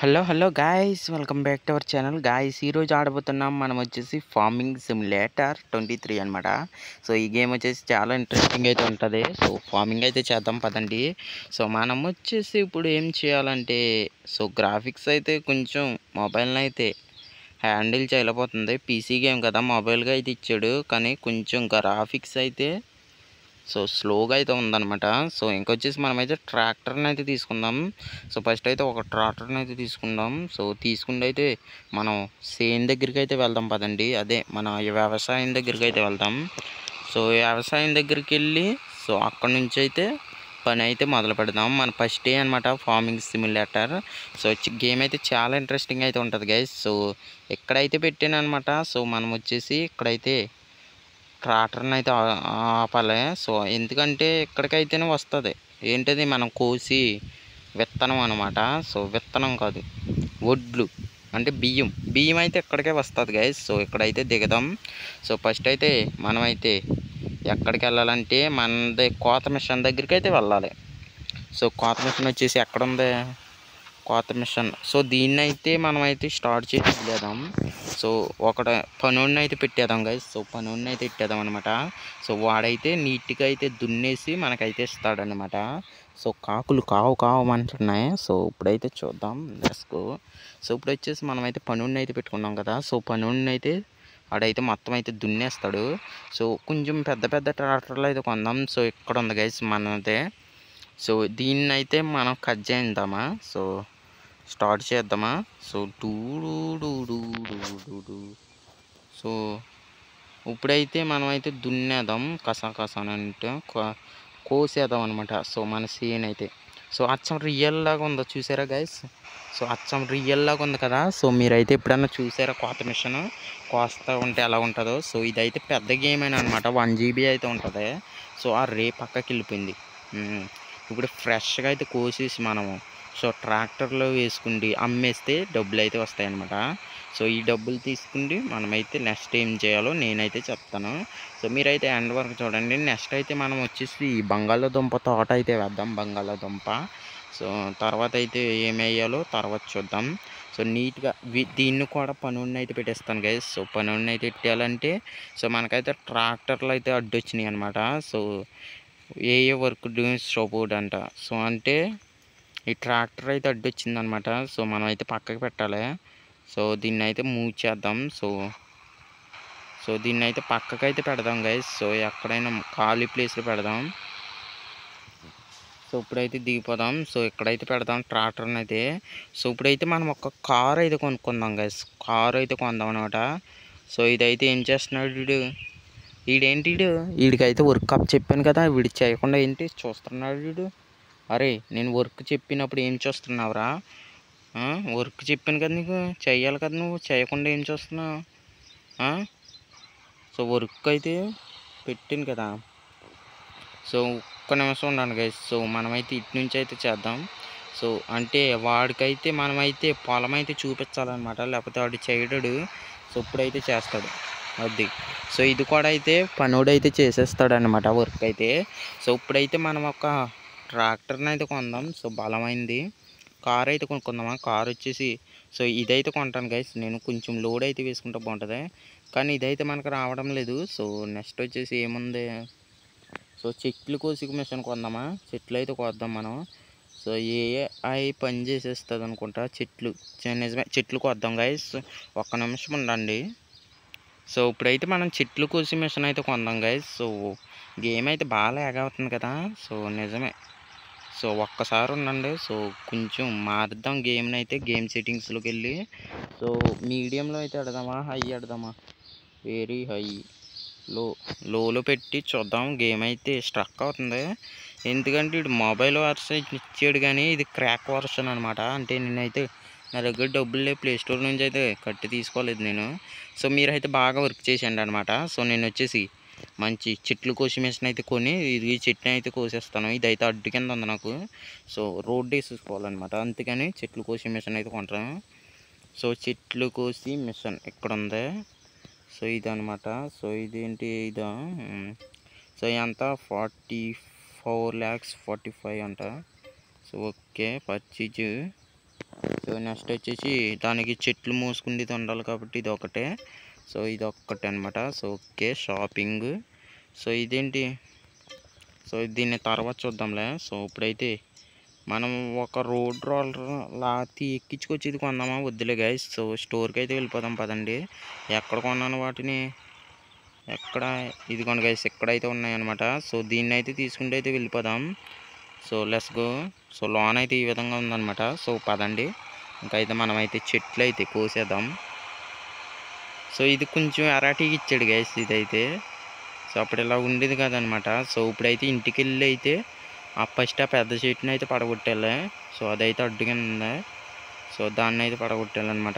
Hello hello guys welcome back to our channel guys ఈరోజు ఆడబోతున్నాం మనం వచ్చేసి ఫార్మింగ్ సిమ్యులేటర్ ట్వంటీ త్రీ అనమాట సో ఈ గేమ్ వచ్చేసి చాలా ఇంట్రెస్టింగ్ అయితే ఉంటుంది సో ఫార్మింగ్ అయితే చేద్దాం పదండి సో మనం వచ్చేసి ఇప్పుడు ఏం చేయాలంటే సో గ్రాఫిక్స్ అయితే కొంచెం మొబైల్ని అయితే హ్యాండిల్ చేయలేకపోతుంది పీసీ గేమ్ కదా మొబైల్గా అయితే ఇచ్చాడు కానీ కొంచెం గ్రాఫిక్స్ అయితే సో స్లోగా అయితే ఉందన్నమాట సో ఇంకొచ్చేసి మనమైతే ట్రాక్టర్ని అయితే తీసుకుందాం సో ఫస్ట్ అయితే ఒక ట్రాక్టర్ని అయితే తీసుకుందాం సో తీసుకుంటే అయితే మనం సేన్ దగ్గరికి అయితే వెళ్దాం పదండి అదే మన వ్యవసాయం దగ్గరికి అయితే వెళ్దాం సో వ్యవసాయం దగ్గరికి వెళ్ళి సో అక్కడ నుంచి అయితే పని అయితే మొదలు పెడదాం మన ఫస్ట్ డే అనమాట ఫార్మింగ్ సిమ్యులేటర్ సో గేమ్ అయితే చాలా ఇంట్రెస్టింగ్ అయితే ఉంటుంది గైస్ సో ఎక్కడైతే పెట్టాను అనమాట సో మనం వచ్చేసి ఇక్కడైతే ట్రాక్టర్ని అయితే ఆ- ఆపాలి సో ఎందుకంటే ఇక్కడికైతేనే వస్తుంది ఏంటది మనం కోసి విత్తనం అనమాట సో విత్తనం కాదు వడ్లు అంటే బియ్యం బియ్యం అయితే ఇక్కడికే వస్తుంది గైస్ సో ఇక్కడైతే దిగదాం సో ఫస్ట్ అయితే మనమైతే ఎక్కడికి వెళ్ళాలంటే మనది కోత మిషన్ దగ్గరికి అయితే వెళ్ళాలి సో కోత మిషన్ వచ్చేసి ఎక్కడ ఉంది కోత మిషన్ సో దీన్ని అయితే మనం అయితే స్టార్ట్ చేసి వదిలేదాం సో ఒకట పనుడిని అయితే పెట్టేద్దాం గైస్ సో పనుడిని అయితే ఇట్టేద్దాం అనమాట సో వాడైతే నీట్గా అయితే దున్నేసి మనకైతే ఇస్తాడనమాట సో కాకులు కావు కావు అంటున్నాయి సో ఇప్పుడైతే చూద్దాం లెస్కో సో ఇప్పుడు వచ్చేసి మనమైతే పనుడిని అయితే పెట్టుకున్నాం కదా సో పనుడిని అయితే ఆడైతే మొత్తం అయితే దున్నేస్తాడు సో కొంచెం పెద్ద పెద్ద ట్రాక్టర్లు అయితే కొందాం సో ఇక్కడ ఉంది గైస్ మనదే సో దీన్ని అయితే మనం కట్ చేద్దామా సో స్టార్ట్ చేద్దామా సో డూ డూ డూ డూ డూ డూ డూ. సో ఇప్పుడైతే మనం అయితే దున్నేద్దాం కసా కసా అని అంటే కో- కోసేద్దాం అనమాట సో మన సీన్ అయితే సో అచ్చం రియల్ లాగా ఉందో చూసారా గైస్ సో అచ్చం రియల్ లాగా ఉంది కదా సో మీరైతే ఎప్పుడన్నా చూసారా కోత మిషన్ కోస్తా ఉంటే ఎలా ఉంటుందో సో ఇదైతే పెద్ద గేమ్ అయినా అనమాట వన్ జీబీ అయితే ఉంటుంది సో ఆ రే పక్కకి వెళ్ళిపోయింది ఉమ్. ఇప్పుడు ఫ్రెష్గా అయితే కోసేసి మనము సో ట్రాక్టర్లో వేసుకుండి అమ్మేస్తే డబ్బులు అయితే వస్తాయన్నమాట సో ఈ డబ్బులు తీసుకుండి మనమైతే నెక్స్ట్ ఏం చేయాలో నేనైతే చెప్తాను సో మీరైతే ఎండ్ వరకు చూడండి నెక్స్ట్ అయితే మనం వచ్చేసి ఈ బంగాళాదుంప తోట అయితే వేద్దాం బంగాళాదుంప సో తర్వాత అయితే ఏం వేయాలో తర్వాత చూద్దాం సో నీట్గా వి దీన్ని కూడా పనుడిని అయితే పెట్టేస్తాను గైస్ సో పనుడిని అయితే పెట్టాలంటే సో మనకైతే ట్రాక్టర్లు అయితే అడ్డొచ్చినాయి అనమాట సో ఏ ఏ వర్క్ డూయింగ్ సపోర్ట్ అంట సో అంటే ఈ ట్రాక్టర్ అయితే అడ్డొచ్చింది అనమాట సో మనం అయితే పక్కకి పెట్టాలి సో దీన్ని అయితే మూవ్ చేద్దాం సో సో దీన్ని అయితే పక్కకి అయితే పెడదాం గైస్ సో ఎక్కడైనా ఖాళీ ప్లేస్లో పెడదాం సో ఇప్పుడైతే దిగిపోదాం సో ఇక్కడైతే పెడదాం ట్రాక్టర్ని అయితే సో ఇప్పుడైతే మనం ఒక కార్ అయితే కొనుక్కుందాం గైస్ కార్ అయితే కొందాం అనమాట సో ఇదైతే ఏం చేస్తున్నాడు వీడు వీడేంటి వీడు వీడికైతే వర్క్ అప్ చెప్పాను కదా వీడు చేయకుండా ఏంటి చూస్తున్నాడు వీడు అరే నేను వర్క్ చెప్పినప్పుడు ఏం చూస్తున్నావురా ఆ, వర్క్ చెప్పాను కదా నీకు చెయ్యాలి కదా నువ్వు చేయకుండా ఏం చూస్తున్నావు ఆ? సో వర్క్ అయితే పెట్టాను కదా సో ఒక్క నిమిషం ఉండండి గైస్ సో మనమైతే ఇటు నుంచి అయితే చేద్దాం సో అంటే వాడికైతే మనమైతే పొలం అయితే చూపించాలన్నమాట లేకపోతే వాడు చేయడాడు సో ఇప్పుడైతే చేస్తాడు అది సో ఇది కూడా అయితే పనుడు అయితే చేసేస్తాడు అనమాట వర్క్ అయితే సో ఇప్పుడైతే మనం ఒక ట్రాక్టర్ని అయితే కొందాం సో బలమైంది కార్ అయితే కొనుక్కుందామా కార్ వచ్చేసి సో ఇదైతే కొంటాను గైస్ నేను కొంచెం లోడ్ అయితే వేసుకుంటే బాగుంటుంది కానీ ఇదైతే మనకు రావడం లేదు సో నెక్స్ట్ వచ్చేసి ఏముంది సో చెట్లు కోసి మిషన్ కొందామా చెట్లు అయితే కోద్దాం మనం సో ఏఐ పని చేసేస్తుంది అనుకుంటా చెట్లు చ- నిజమే చెట్లు కోద్దాం గైస్ ఒక్క నిమిషం ఉండండి సో ఇప్పుడైతే మనం చెట్లు కోసి మిషన్ అయితే కొందాం గైస్ సో గేమ్ అయితే బాగా లాగ్ అవుతుంది కదా సో నిజమే సో ఒక్కసారి ఉండండి సో కొంచెం మారుద్దాం గేమ్ని అయితే గేమ్ సెట్టింగ్స్లోకి వెళ్ళి సో మీడియంలో అయితే పెడదామా హై పెడదామా వెరీ హై లో లోలో పెట్టి చూద్దాం గేమ్ అయితే స్ట్రక్ అవుతుంది ఎందుకంటే ఇది మొబైల్ వర్షన్ ఇచ్చాడు కానీ ఇది క్రాక్ వర్షన్ అనమాట అంటే నేనైతే నా దగ్గర డబ్బులు లేవు ప్లే స్టోర్ నుంచి అయితే కట్టి తీసుకోలేదు నేను సో మీరైతే బాగా వర్క్ చేసేయండి అనమాట సో నేను వచ్చేసి మంచి చెట్లు కోసి మిషన్ అయితే కొని ఇది ఈ చెట్టుని అయితే కోసేస్తాను ఇదైతే అడ్డు కింద ఉంది నాకు సో రోడ్డు వేసేసుకోవాలన్నమాట అందుకని చెట్లు కోసి మిషన్ అయితే కొంటాను సో చెట్లు కోసి మిషన్ ఇక్కడ ఉంది సో ఇదనమాట సో ఇదేంటి ఇదా మ్, సో ఎంత forty four lakhs forty five అంట so okay purchase so next వచ్చేసి దానికి చెట్లు మూసుకుండేది ఉండాలి కాబట్టి ఇది ఒకటే సో ఇది ఒక్కటే అనమాట సో ఓకే షాపింగ్ సో ఇదేంటి సో దీన్ని తర్వాత చూద్దాంలే సో ఇప్పుడైతే మనం ఒక రోడ్ రోలర్ లాతి ఎక్కించుకొచ్చేది కొందామా వద్దులే గైస్ సో స్టోర్కి అయితే వెళ్ళిపోదాం పదండి ఎక్కడ కొన్నాను వాటిని ఎక్కడ ఇదిగోండి గైస్ ఎక్కడైతే ఉన్నాయన్నమాట సో దీన్ని అయితే తీసుకుంటే అయితే వెళ్ళిపోదాం so let's go so loan అయితే ఈ విధంగా ఉందన్నమాట సో పదండి ఇంకైతే మనం అయితే చెట్లు అయితే కోసేద్దాం సో ఇది కొంచెం అరాటీకి ఇచ్చాడు గైస్ ఇదైతే సో అప్పుడు ఇలా ఉండేది కదనమాట సో ఇప్పుడైతే ఇంటికి వెళ్ళి అయితే ఆ ఫస్ట్ ఆ పెద్ద చెట్టుని అయితే పడగొట్టాలి సో అదైతే అడ్డుగా ఉంది సో దాన్ని అయితే పడగొట్టాలన్నమాట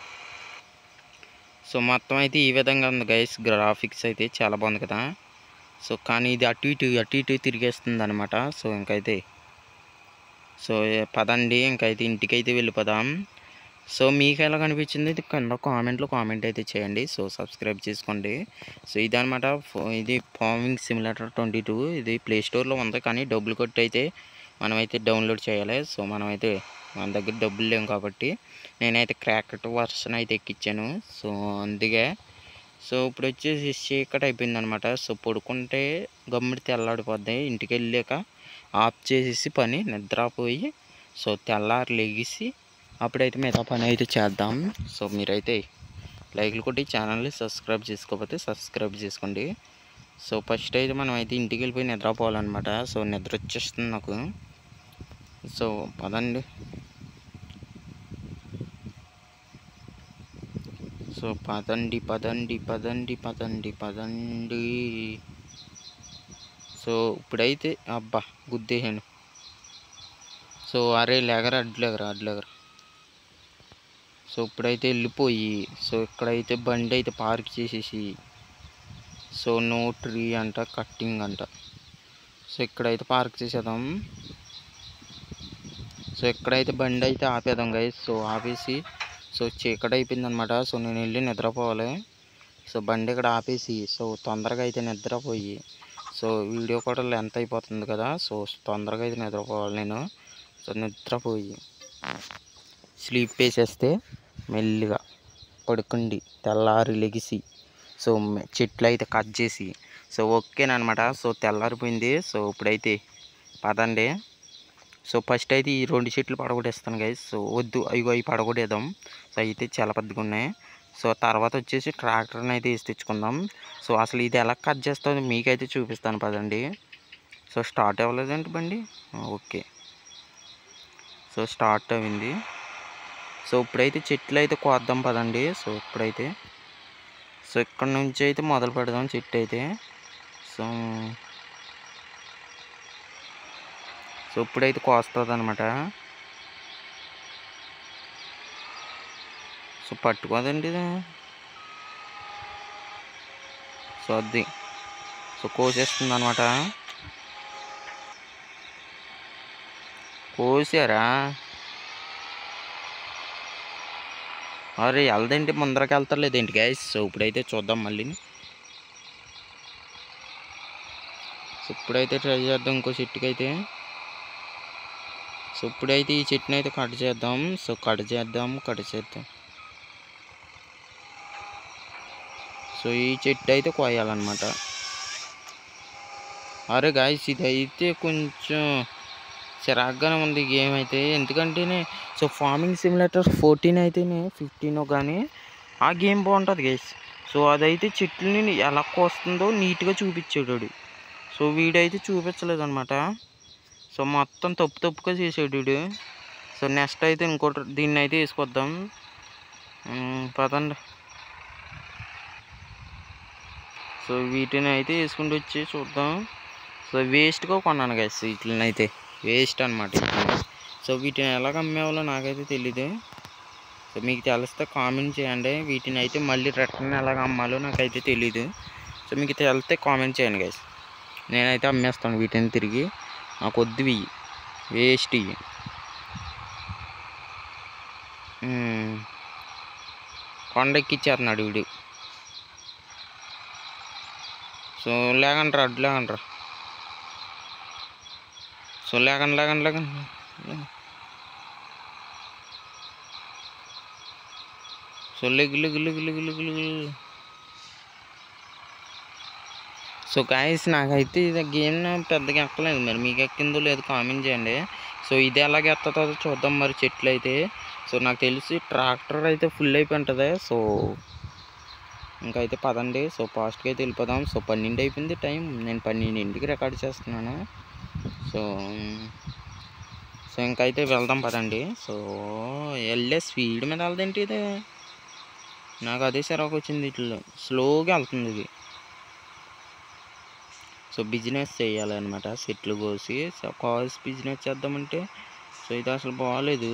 సో మొత్తం అయితే ఈ విధంగా ఉంది గైస్ గ్రాఫిక్స్ అయితే చాలా బాగుంది కదా సో కానీ ఇది అటు ఇటు అటు ఇటు తిరిగేస్తుంది అనమాట సో ఇంకైతే సో ఏ- పదండి ఇంకైతే ఇంటికైతే వెళ్ళిపోదాం సో మీకు ఎలా కనిపించింది ఇది కింద కామెంట్లో కామెంట్ అయితే చేయండి సో సబ్స్క్రైబ్ చేసుకోండి సో ఇదనమాట ఫో- ఇది ఫార్మింగ్ సిమ్యులేటర్ ట్వంటీ టూ ఇది ప్లే స్టోర్లో ఉంది కానీ డబ్బులు కొట్టి అయితే మనమైతే డౌన్లోడ్ చేయాలి సో మనమైతే మన దగ్గర డబ్బులు లేవు కాబట్టి నేనైతే క్రాకెట్ వర్షన్ అయితే ఎక్కించాను సో అందుకే సో ఇప్పుడు వచ్చేసి చీకటి అయిపోయింది అనమాట సో పడుకుంటే గమ్ముడి తెల్లాడిపోద్ది ఇంటికి వెళ్ళాక ఆఫ్ చేసేసి పని నిద్రపోయి సో తెల్లారి లెగిసి అప్పుడైతే మిగతా పని అయితే చేద్దాం సో మీరైతే లైక్లు కొట్టి ఛానల్ని సబ్స్క్రైబ్ చేసుకోకపోతే సబ్స్క్రైబ్ చేసుకోండి సో ఫస్ట్ అయితే మనం అయితే ఇంటికి వెళ్ళిపోయి నిద్రపోవాలన్నమాట సో నిద్ర వచ్చేస్తుంది నాకు సో పదండి సో పదండి పదండి పదండి పదండి పదండి సో ఇప్పుడైతే అబ్బా గుద్దేసాను సో అరే లేగరా అడ్డు లేగరా అడ్డు లేగరా సో ఇప్పుడైతే వెళ్ళిపోయి సో ఇక్కడైతే బండి అయితే పార్క్ చేసేసి సో నో ట్రీ అంట కట్టింగ్ అంట సో ఇక్కడైతే పార్క్ చేసేద్దాం సో ఇక్కడైతే బండి అయితే ఆపేద్దాం గైస్ సో ఆపేసి సో చీకటి అయిపోయింది అనమాట సో నేను వెళ్ళి నిద్రపోవాలి సో బండి ఇక్కడ ఆపేసి సో తొందరగా అయితే నిద్రపోయి సో వీడియో కూడా లెంత్ అయిపోతుంది కదా సో తొందరగా అయితే నిద్రపోవాలి నేను సో నిద్రపోయి స్లీప్ వేసేస్తే మెల్లిగా పడుకుండి తెల్లారి లెగిసి సో మె- చెట్లు అయితే కట్ చేసి సో ఓకేనమాట సో తెల్లారిపోయింది సో ఇప్పుడైతే పదండి సో ఫస్ట్ అయితే ఈ రెండు చెట్లు పడగొట్టేస్తాను గైస్ సో వద్దు అయ్యో అవి పడగొట్టేద్దాం సో అయితే చాలా పెద్దగా ఉన్నాయి సో తర్వాత వచ్చేసి ట్రాక్టర్ని అయితే వేసి తెచ్చుకుందాం సో అసలు ఇది ఎలా కట్ చేస్తుందో మీకైతే చూపిస్తాను పదండి సో స్టార్ట్ అవ్వలేదండి బండి ఆ, ఓకే సో స్టార్ట్ అయింది సో ఇప్పుడైతే చెట్లు అయితే కోద్దాం పదండి సో ఇప్పుడైతే సో ఇక్కడ నుంచి అయితే మొదలు పెడదాం చెట్టు అయితే సో సో ఇప్పుడైతే కోస్తుంది అనమాట సో పట్టుకోదండి ఇది సో అది సో కోసేస్తుంది అనమాట కోసారా అరే వెళ్దండి ముందరకి వెళ్తలేదు ఏంటి గైస్ సో ఇప్పుడైతే చూద్దాం మళ్ళీ సో ఇప్పుడైతే ట్రై చేద్దాం ఇంకో చెట్టుకి అయితే సో ఇప్పుడైతే ఈ చెట్టుని అయితే కట్ చేద్దాం సో కట్ చేద్దాం కట్ చేద్దాం సో ఈ చెట్టు అయితే కోయాలన్నమాట అరే గాయస్ ఇది అయితే కొంచెం చిరాగ్గానే ఉంది గేమ్ అయితే ఎందుకంటేనే సో ఫార్మింగ్ సిమ్యులేటర్ ఫోర్టీన్ అయితేనే ఫిఫ్టీన్ కానీ ఆ గేమ్ బాగుంటుంది గైస్ సో అదైతే చెట్లని ఎలా కోస్తుందో నీట్గా చూపించాడు వాడు. సో వీడైతే చూపించలేదు అనమాట సో మొత్తం తప్పు తప్పుగా చేసాడు వీడు సో నెక్స్ట్ అయితే ఇంకోటి దీన్ని అయితే వేసుకొద్దాం ఉమ్, పదండి సో వీటిని అయితే వేసుకుంటూ వచ్చి చూద్దాం సో వేస్ట్గా కొన్నాను గైస్ వీటిని అయితే వేస్ట్ అనమాట సో వీటిని ఎలాగ అమ్మేవాళ్ళో నాకైతే తెలీదు సో మీకు తెలిస్తే కామెంట్ చేయండి వీటిని అయితే మళ్ళీ రిటర్న్ ఎలాగ అమ్మాలో నాకైతే తెలీదు సో మీకు తెలిస్తే కామెంట్ చేయండి గైస్ నేనైతే అమ్మేస్తాను వీటిని తిరిగి నాకు వద్దు ఇవి వేస్ట్ ఇవి ఉమ్. కొండ ఎక్కిచ్చేస్తున్నాడు వీడు సో లేకండి అడ్డు లేకండి సో లేకండి లేకండి లేకండి సో లెగు లెగు లెగు లెగు లెగు లెగు సో గాయస్ నాకైతే ఇది గేమ్ పెద్దగా ఎక్కలేదు మరి మీకు ఎక్కిందో లేదు కామెంట్ చేయండి సో ఇది ఎలాగ ఎత్తుందో చూద్దాం మరి చెట్లు అయితే సో నాకు తెలిసి ట్రాక్టర్ అయితే ఫుల్ అయిపోయి ఉంటుంది సో ఇంకైతే పదండి సో ఫాస్ట్గా అయితే వెళ్ళిపోదాం సో పన్నెండు అయిపోయింది టైం నేను పన్నెండింటికి రికార్డ్ చేస్తున్నాను సో సో ఇంకైతే వెళ్దాం పదండి సో వెళ్ళే స్పీడ్ మీద వెళ్దేంటి ఇది నాకు అదే సరకు వచ్చింది ఇట్లా స్లోగా వెళ్తుంది ఇది సో బిజినెస్ చేయాలన్నమాట సెట్లు కోసి సో కాల్స్ బిజినెస్ చేద్దామంటే సో ఇది అసలు బాగాలేదు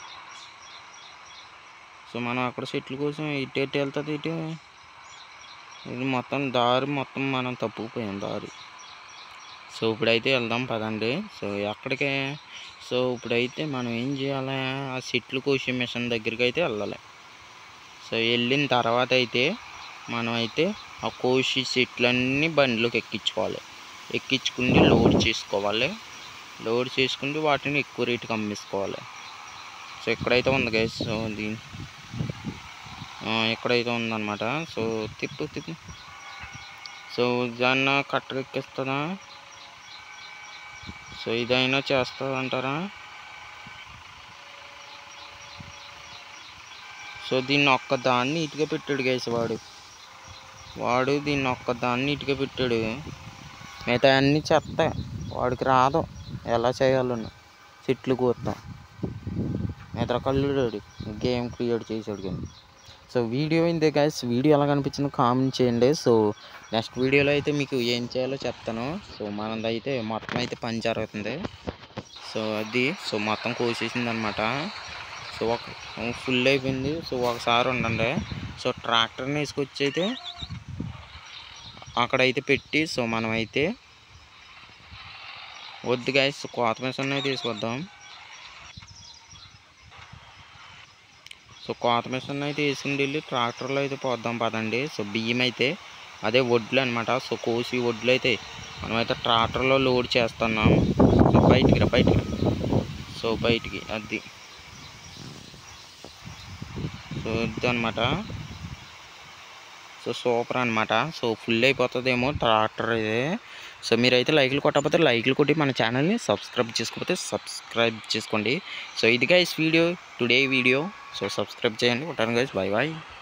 సో మనం అక్కడ సెట్లు కోసం ఇటు ఎటు వెళ్తుంది ఇటు ఇది మొత్తం దారి మొత్తం మనం తప్పుకుపోయాం దారి సో ఇప్పుడైతే వెళ్దాం పదండి సో ఎక్కడికి సో ఇప్పుడైతే మనం ఏం చేయాలి ఆ సెట్లు కోసే మిషన్ దగ్గరికి అయితే వెళ్ళాలి సో వెళ్ళిన తర్వాత అయితే మనం అయితే ఆ కోసి సెట్లన్నీ బండిలోకి ఎక్కించుకోవాలి ఎక్కించుకుని లోడ్ చేసుకోవాలి లోడ్ చేసుకుంటే వాటిని ఎక్కువ రేటుకి అమ్మేసుకోవాలి సో ఎక్కడైతే ఉంది గైస్ సో దీని ఆ, ఎక్కడైతే ఉందన్నమాట సో తిప్పు తిప్పు సో దాన్ని కట్టర్ ఎక్కిస్తుందా సో ఇదైనా చేస్తుంది అంటారా సో దీన్ని ఒక్క దాన్ని ఇటుక పెట్టాడు గైస్ వాడు వాడు దీన్ని ఒక్క దాన్ని ఇటుక పెట్టాడు మిగతా అన్నీ చెత్త వాడికి రాదు ఎలా చేయాలను చెట్లు కూర్తాం మిగతా కళ్ళు గేమ్ క్రియేట్ చేసాడు కానీ సో వీడియో ఇంతే గైస్ వీడియో ఎలా కనిపించిందో కామెంట్ చేయండి సో నెక్స్ట్ వీడియోలో అయితే మీకు ఏం చేయాలో చెప్తాను సో మనది అయితే మొత్తం అయితే పని జరుగుతుంది సో అది సో మొత్తం కోసేసింది అనమాట సో ఒక ఫుల్ అయిపోయింది సో ఒకసారి ఉండండి సో ట్రాక్టర్ని వేసుకొచ్చి అయితే అక్కడైతే పెట్టి సో మనం అయితే వద్దు గాయస్ కోత మిషన్ అయితే తీసుకొద్దాం సో కోత మిషన్ అయితే వేసుకుని వెళ్ళి ట్రాక్టర్లో అయితే పోద్దాం పదండి సో బియ్యం అయితే అదే వడ్లు అనమాట సో కోసి వడ్లు అయితే మనమైతే ట్రాక్టర్లో లోడ్ చేస్తున్నాం సో బయటికి రా బయటికి రా సో బయటికి అది సో ఇది అనమాట సో సూపర్ అనమాట సో ఫుల్ అయిపోతుందేమో ట్రాక్టర్ ఇది సో మీరైతే లైక్లు కొట్టకపోతే లైక్లు కొట్టి మన ఛానల్ని సబ్స్క్రైబ్ చేసుకోకపోతే సబ్స్క్రైబ్ చేసుకోండి సో ఇది guys video today video so subscribe చేయండి ఉంటాను గైస్ బాయ్ బాయ్